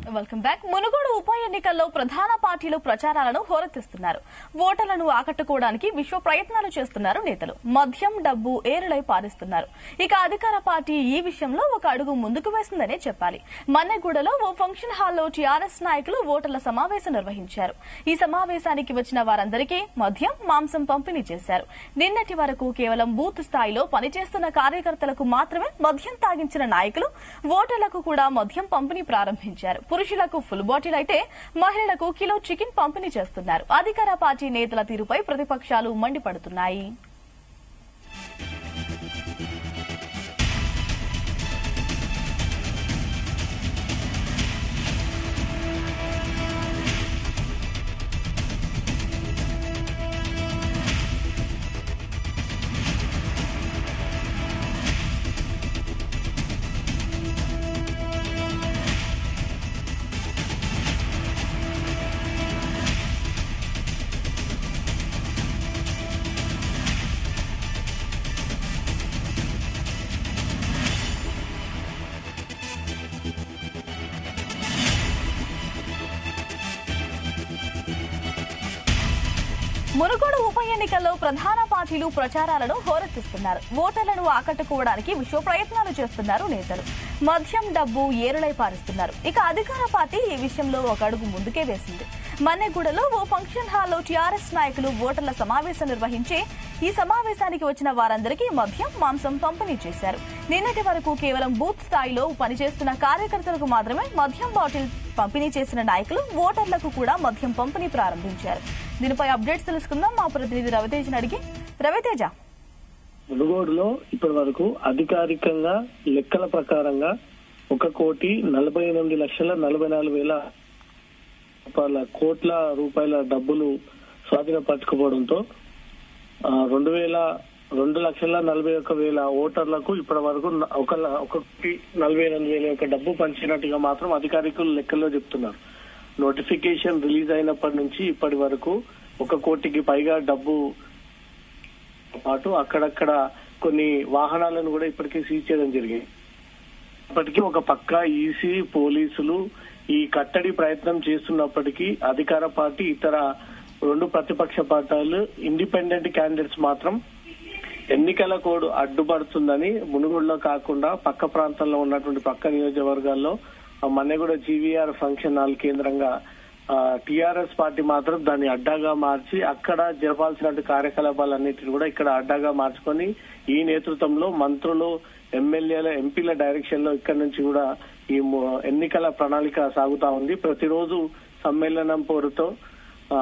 welcome back Munugode ఉప ఎన్నికల్లో ప్రధాన పార్టీలు ప్రచారాలను హోరెత్తిస్తున్నారు ఓటర్లను ఆకట్టుకోవడానికి విశ్వ ప్రయత్నాలు చేస్తున్నారు నేతలు మద్యం డబ్బు ఏరులై పారిస్తున్నారు ఇక అధికార పార్టీ ఈ విషయంలో ఒక అడుగు ముందుకు వేసిందనే చెప్పాలి మన్నెగూడలో ఓ ఫంక్షన్ హాల్లో టీఆర్ఎస్ నాయకులు ఓటర్ల సమావేశం నిర్వహించారు ఈ సమావేశానికి వచ్చిన వారందరికీ మద్యం మాంసం పంపిణీ చేశారు నిన్నటి వరకు కేవలం బూత్ స్థాయిలో పనిచేస్తున్న కార్యకర్తలకు మాత్రమే మద్యం తాగించిన నాయకులు ఓటర్లకు కూడా మద్యం పంపిణీ ప్రారంభించారు పురుషులకు ఫుల్ బాటిల్ అయితే మహిళలకు కిలో చికెన్ పంపిణీ చేస్తున్నారు అధికార పార్టీ నేతల తీరుపై ప్రతిపక్షాలు మండిపడుతున్నాయి మునుగోడు ఉప ఎన్నికల్లో ప్రధాన పార్టీలు ప్రచారాలను హోరెత్తిస్తున్నారు ఓటర్లను ఆకట్టుకోవడానికి విశ్వ ప్రయత్నాలు చేస్తున్నారు నేతలు మద్యం డబ్బు ఏరులై పారిస్తున్నారు ఇక అధికార పార్టీ ఈ విషయంలో ఒక అడుగు ముందుకే వేసింది మన్నెగూడలో ఓ ఫంక్షన్ హాల్లో టీఆర్ఎస్ నాయకులు ఓటర్ల సమావేశం నిర్వహించి ఈ సమావేశానికి వచ్చిన వారందరికీ మద్యం మాంసం పంపిణీ చేశారు నిన్నటి వరకు కేవలం బూత్ స్థాయిలో పనిచేస్తున్న కార్యకర్తలకు మాత్రమే మద్యం బాటిల్ పంపిణీ చేసిన నాయకులు ఓటర్లకు కూడా మద్యం పంపిణీ ప్రారంభించారు దీనిపై అప్డేట్స్ తెలుసుకుందాం మా ప్రతినిధి రవితేజని అడిగి రవితేజ మునుగోడులో ఇప్పటి వరకు అధికారికంగా లెక్కల ప్రకారంగా ఒక కోటి నలభై ఎనిమిది లక్షల నలభై నాలుగు వేల రూపాయల కోట్ల రూపాయల డబ్బులు స్వాధీనపరచుకోవడంతో ఆ, రెండు వేల రెండు లక్షల నలభై ఒక్క వేల ఓటర్లకు ఇప్పటి వరకు న- ఒక ల- ఒక కోటి నలభై ఎనిమిది వేల యొక్క డబ్బు పంచినట్టుగా మాత్రం అధికారికులు లెక్కల్లో చెప్తున్నారు నోటిఫికేషన్ రిలీజ్ అయినప్పటి నుంచి ఇప్పటి వరకు ఒక కోటికి పైగా డబ్బు పాటు అక్కడక్కడ కొన్ని వాహనాలను కూడా ఇప్పటికే సీజ్ చేయడం జరిగింది ఇప్పటికీ ఒక పక్క ఈసీ పోలీసులు ఈ కట్టడి ప్రయత్నం చేస్తున్నప్పటికీ అధికార పార్టీ ఇతర రెండు ప్రతిపక్ష పార్టీలు ఇండిపెండెంట్ క్యాండిడేట్స్ మాత్రం ఎన్నికల కోడ్ అడ్డుపడుతుందని మునుగోడులో కాకుండా పక్క ప్రాంతంలో ఉన్నటువంటి పక్క నియోజకవర్గాల్లో ఆ మన్నెగూడ జీవీఆర్ ఫంక్షన్ హాల్ కేంద్రంగా టిఆర్ఎస్ పార్టీ మాత్రం దాన్ని అడ్డాగా మార్చి అక్కడ జరపాల్సిన కార్యకలాపాలన్నిటిని కూడా ఇక్కడ అడ్డాగా మార్చుకొని ఈ నేతృత్వంలో మంత్రులు ఎమ్మెల్యేల ఎంపీల డైరెక్షన్ లో ఇక్కడ నుంచి కూడా ఈ ము- ఎన్నికల ప్రణాళిక సాగుతా ఉంది ప్రతిరోజు సమ్మేళనం పేరుతో ఆ,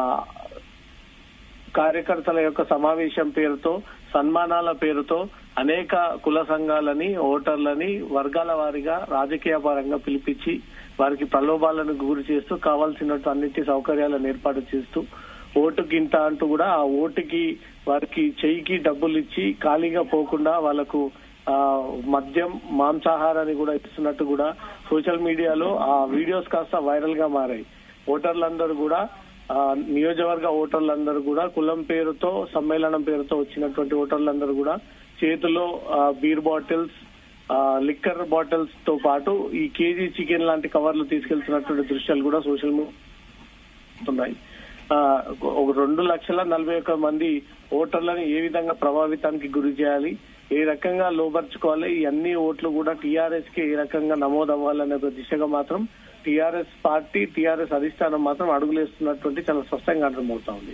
కార్యకర్తల యొక్క సమావేశం పేరుతో సన్మానాల పేరుతో అనేక కుల సంఘాలని ఓటర్లని వర్గాల వారిగా రాజకీయ పరంగా పిలిపించి వారికి ప్రలోభాలను గురి చేస్తూ కావాల్సినట్టు అన్నిటి సౌకర్యాలను ఏర్పాటు చేస్తూ ఓటుకి ఇంత అంటూ కూడా ఆ ఓటుకి వారికి చెయ్యికి డబ్బులు ఇచ్చి ఖాళీగా పోకుండా వాళ్ళకు ఆ మద్యం మాంసాహారాన్ని కూడా ఇస్తున్నట్టు కూడా సోషల్ మీడియాలో ఆ వీడియోస్ కాస్త వైరల్ గా మారాయి ఓటర్లందరూ కూడా ఆ, నియోజకవర్గ ఓటర్లందరూ కూడా కులం పేరుతో సమ్మేళనం పేరుతో వచ్చినటువంటి ఓటర్లందరూ కూడా చేతిలో ఆ, బీర్ బాటిల్స్ ఆ, లిక్కర్ బాటిల్స్ తో పాటు ఈ కేజీ చికెన్ లాంటి కవర్లు తీసుకెళ్తున్నటువంటి దృశ్యాలు కూడా సోషల్ ఉన్నాయి ఆ, ఒక రెండు లక్షల నలభై ఒక్క మంది ఓటర్లను ఏ విధంగా ప్రభావితానికి గురి చేయాలి ఏ రకంగా లోపరుచుకోవాలి ఈ అన్ని ఓట్లు కూడా టీఆర్ఎస్ కి ఏ రకంగా నమోదవ్వాలనే ఒక దిశగా మాత్రం టీఆర్ఎస్ పార్టీ టీఆర్ఎస్ అధిష్టానం మాత్రం అడుగులేస్తున్నటువంటి చాలా స్పష్టంగా అర్థమవుతా ఉంది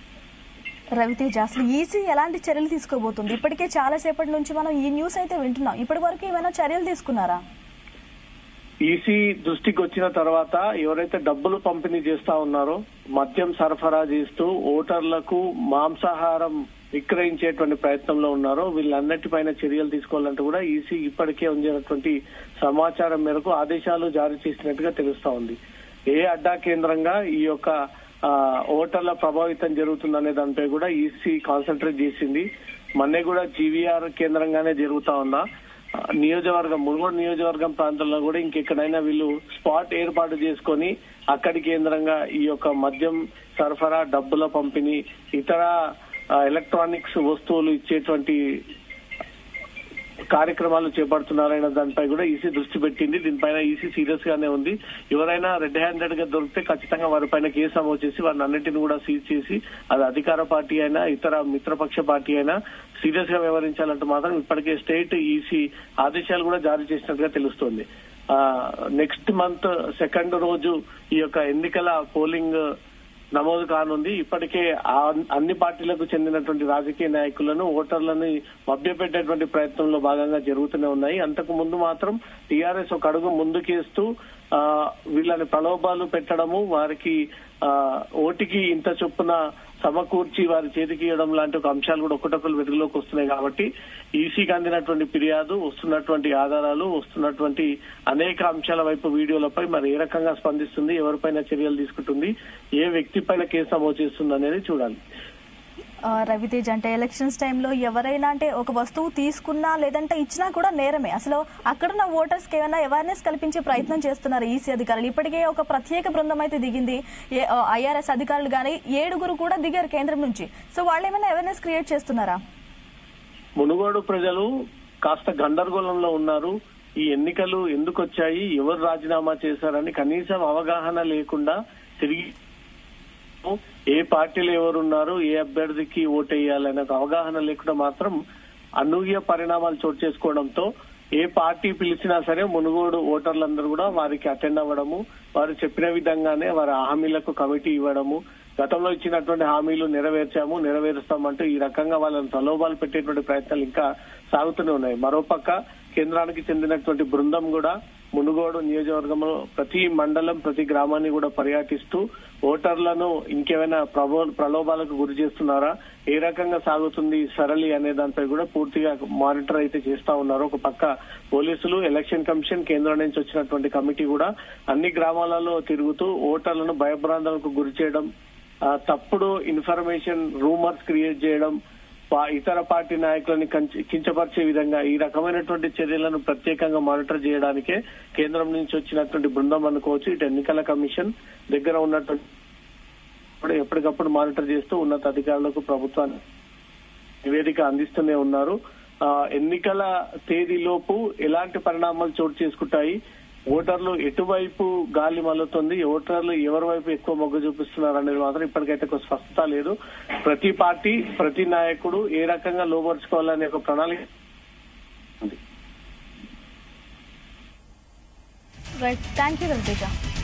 రవితేజ అసలు ఈసీ ఎలాంటి చర్యలు తీసుకోబోతుంది ఇప్పటికే చాలా సేపటి నుంచి మనం ఈ న్యూస్ అయితే వింటున్నాం ఇప్పటి వరకు ఏమైనా చర్యలు తీసుకున్నారా ఈసీ దృష్టికి వచ్చిన తర్వాత ఎవరైతే డబ్బులు పంపిణీ చేస్తా ఉన్నారో మద్యం సరఫరా చేస్తూ ఓటర్లకు మాంసాహారం విక్రయించేటువంటి ప్రయత్నంలో ఉన్నారో వీళ్ళన్నిటిపైన చర్యలు తీసుకోవాలంటూ కూడా ఈసీ ఇప్పటికే ఉంచినటువంటి సమాచారం మేరకు ఆదేశాలు జారీ చేసినట్టుగా తెలుస్తా ఉంది ఏ అడ్డా కేంద్రంగా ఈ యొక్క ఆ, ఓటర్ల ప్రభావితం జరుగుతుందనే దానిపై కూడా ఈసీ కాన్సన్ట్రేట్ చేసింది మొన్నే కూడా జీవీఆర్ కేంద్రంగానే జరుగుతా ఉందా ఆ, నియోజకవర్గం మునుగోడు నియోజకవర్గం ప్రాంతంలో కూడా ఇంకెక్కడైనా వీళ్ళు స్పాట్ ఏర్పాటు చేసుకొని అక్కడి కేంద్రంగా ఈ యొక్క మద్యం సరఫరా డబ్బుల పంపిణీ ఇతర ఆ, ఎలక్ట్రానిక్స్ వస్తువులు ఇచ్చేటువంటి కార్యక్రమాలు చేపడుతున్నారనే దానిపై కూడా ఈసీ దృష్టి పెట్టింది దీనిపైన ఈసీ సీరియస్ గానే ఉంది ఎవరైనా రెడ్ హ్యాండెడ్ గా దొరికితే ఖచ్చితంగా వారిపైన కేసు నమోదు చేసి వారిని అన్నింటిని కూడా సీజ్ చేసి అది అధికార పార్టీ అయినా ఇతర మిత్రపక్ష పార్టీ అయినా సీరియస్ గా వ్యవహరించాలంటూ మాత్రం ఇప్పటికే స్టేట్ ఈసీ ఆదేశాలు కూడా జారీ చేసినట్టుగా తెలుస్తోంది నెక్స్ట్ మంత్ సెకండ్ రోజు ఈ యొక్క ఎన్నికల పోలింగ్ నమోదు కానుంది ఇప్పటికే ఆ- అన్ని పార్టీలకు చెందినటువంటి రాజకీయ నాయకులను ఓటర్లను మభ్యపెట్టేటువంటి ప్రయత్నంలో భాగంగా జరుగుతూనే ఉన్నాయి అంతకు ముందు మాత్రం టీఆర్ఎస్ ఒక అడుగు ముందుకేస్తూ ఆ, వీళ్ళని ప్రలోభాలు పెట్టడము వారికి ఆ, ఓటికి ఇంత చొప్పున సమకూర్చి వారి చేతికి ఇవ్వడం లాంటి ఒక అంశాలు కూడా ఒకటొకరు వెలుగులోకి వస్తున్నాయి కాబట్టి ఈసీకి అందినటువంటి ఫిర్యాదు వస్తున్నటువంటి ఆధారాలు వస్తున్నటువంటి అనేక అంశాల వైపు వీడియోలపై మరి ఏ రకంగా స్పందిస్తుంది ఎవరిపైన చర్యలు తీసుకుంటుంది ఏ వ్యక్తి పైన కేసు నమోదు చేస్తుంది అనేది చూడాలి ఆ, రవితేజ్ అంటే ఎలక్షన్స్ టైంలో ఎవరైనా అంటే ఒక వస్తువు తీసుకున్నా లేదంటే ఇచ్చినా కూడా నేరమే అసలు అక్కడున్న ఓటర్స్ కి ఏమైనా అవేర్నెస్ కల్పించే ప్రయత్నం చేస్తున్నారు ఈసీ అధికారులు ఇప్పటికే ఒక ప్రత్యేక బృందం అయితే దిగింది ఐఆర్ఎస్ అధికారులు కానీ ఏడుగురు కూడా దిగారు కేంద్రం నుంచి సో వాళ్ళు ఏమైనా అవేర్నెస్ క్రియేట్ చేస్తున్నారా మునుగోడు ప్రజలు కాస్త గందరగోళంలో ఉన్నారు ఈ ఎన్నికలు ఎందుకు వచ్చాయి ఎవరు రాజీనామా చేశారని కనీసం అవగాహన లేకుండా తిరిగి ఏ పార్టీలు ఎవరున్నారు ఏ అభ్యర్థికి ఓటేయాలనే ఒక అవగాహన లేకుండా మాత్రం అనూహ్య పరిణామాలు చోటు చేసుకోవడంతో ఏ పార్టీ పిలిచినా సరే మునుగోడు ఓటర్లందరూ కూడా వారికి అటెండ్ అవ్వడము వారు చెప్పిన విధంగానే వారి హామీలకు కమిటీ ఇవ్వడము గతంలో ఇచ్చినటువంటి హామీలు నెరవేర్చాము నెరవేరుస్తామంటూ ఈ రకంగా వాళ్ళని ప్రలోభాలు పెట్టేటువంటి ప్రయత్నాలు ఇంకా సాగుతూనే ఉన్నాయి మరోపక్క కేంద్రానికి చెందినటువంటి బృందం కూడా మునుగోడు నియోజకవర్గంలో ప్రతి మండలం ప్రతి గ్రామాన్ని కూడా పర్యటిస్తూ ఓటర్లను ఇంకేమైనా ప్రభో ప్రలోభాలకు గురి చేస్తున్నారా ఏ రకంగా సాగుతుంది ఈ సరళి అనే దానిపై కూడా పూర్తిగా మానిటర్ అయితే చేస్తా ఉన్నారు ఒక పక్క పోలీసులు ఎలక్షన్ కమిషన్ కేంద్రం నుంచి వచ్చినటువంటి కమిటీ కూడా అన్ని గ్రామాలలో తిరుగుతూ ఓటర్లను భయభ్రాంతాలకు గురి చేయడం ఆ, తప్పుడు ఇన్ఫర్మేషన్ రూమర్స్ క్రియేట్ చేయడం పా- ఇతర పార్టీ నాయకులని కంచి- కించపరిచే విధంగా ఈ రకమైనటువంటి చర్యలను ప్రత్యేకంగా మానిటర్ చేయడానికే కేంద్రం నుంచి వచ్చినటువంటి బృందం అనుకోవచ్చు ఇటు ఎన్నికల కమిషన్ దగ్గర ఉన్నటువంటి కూడా ఎప్పటికప్పుడు మానిటర్ చేస్తూ ఉన్నత అధికారులకు ప్రభుత్వాన్ని నివేదిక అందిస్తూనే ఉన్నారు ఆ, ఎన్నికల తేదీలోపు ఎలాంటి పరిణామాలు చోటు చేసుకుంటాయి ఓటర్లు ఎటువైపు గాలి మల్లుతుంది ఓటర్లు ఎవరి వైపు ఎక్కువ మొగ్గు చూపిస్తున్నారు అనేది మాత్రం ఇప్పటికైతే ఒక స్పష్టత లేదు ప్రతి పార్టీ ప్రతి నాయకుడు ఏ రకంగా లోపరుచుకోవాలనే ఒక ప్రణాళిక ఉంది రైట్ థ్యాంక్ యూ రవితేజ